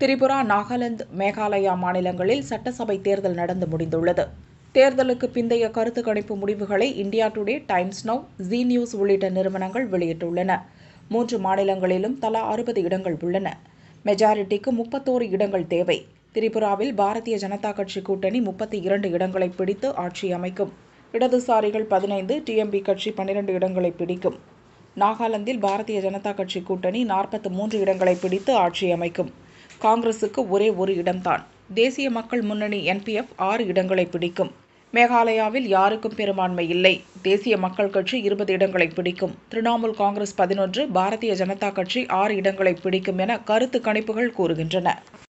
திரிபுரா நாகாலாந்து மேகாலயா மாநிலங்களில் சட்டசபை தேர்தல் நடந்து முடிந்துள்ளது தேர்தலுக்கு பிந்தைய கருத்து கணிப்பு முடிவுகளை India Today Times Now Zee News உள்ளிட்ட நிறுவனங்கள் வெளியிட்டுள்ளன மூன்று மாநிலங்களிலும் தலா அறுபது இடங்கள் உள்ளன மெஜாரிட்டிக்கு முப்பத்தோரு இடங்கள் தேவை திரிபுராவில் பாரதிய ஜனதா கட்சி கூட்டணி முப்பத்தி இரண்டு இடங்களை பிடித்து ஆட்சி அமைக்கும் இடதுசாரிகள் பதினைந்து டிஎம்பி கட்சி பன்னிரண்டு இடங்களை பிடிக்கும் நாகாலாந்தில் பாரதிய ஜனதா கட்சி கூட்டணி நாற்பத்து மூன்று இடங்களை பிடித்து ஆட்சி அமைக்கும் காங்கிரசுக்கு ஒரே ஒரு இடம்தான் தேசிய மக்கள் முன்னணி என்பிஎஃப் ஆறு இடங்களை பிடிக்கும் மேகாலயாவில் யாருக்கும் பெரும்பான்மை இல்லை தேசிய மக்கள் கட்சி இருபது இடங்களை பிடிக்கும் திரிணாமுல் காங்கிரஸ் பதினொன்று பாரதிய ஜனதா கட்சி ஆறு இடங்களை பிடிக்கும் என கருத்து கணிப்புகள் கூறுகின்றன